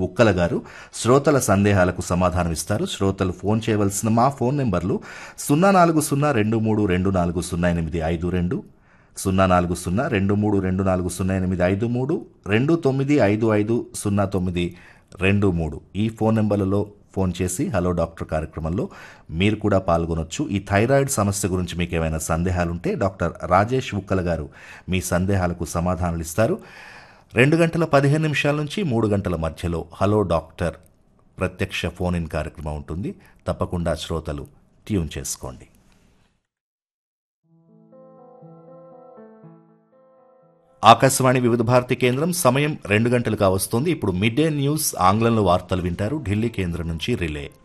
ఉక్కల గారు శ్రోతల సందేహాలకు సమాధానం ఇస్తారు శ్రోతలు ఫోన్ చేయవలసిన మా ఫోన్ నెంబర్లు సున్నా నాలుగు సున్నా రెండు మూడు రెండు నాలుగు సున్నా ఎనిమిది ఐదు రెండు సున్నా నాలుగు సున్నా రెండు మూడు రెండు నాలుగు సున్నా ఎనిమిది ఐదు మూడు రెండు తొమ్మిది ఐదు ఐదు సున్నా తొమ్మిది రెండు మూడు ఈ ఫోన్ నెంబర్లలో ఫోన్ చేసి హలో డాక్టర్ కార్యక్రమంలో మీరు కూడా పాల్గొనొచ్చు ఈ థైరాయిడ్ సమస్య గురించి మీకు ఏమైనా సందేహాలుంటే డాక్టర్ రాజేష్ ఉక్కల గారు మీ సందేహాలకు సమాధానాలు ఇస్తారు రెండు గంటల పదిహేను నిమిషాల నుంచి మూడు గంటల మధ్యలో హలో డాక్టర్ ప్రత్యక్ష ఫోన్ ఇన్ కార్యక్రమం ఉంటుంది తప్పకుండా శ్రోతలు ట్యూన్ చేసుకోండి ఆకాశవాణి వివిధ భారతి కేంద్రం సమయం రెండు గంటలు కావస్తోంది ఇప్పుడు మిడ్ డే న్యూస్ ఆంగ్లంలో వార్తలు వింటారు ఢిల్లీ కేంద్రం నుంచి రిలే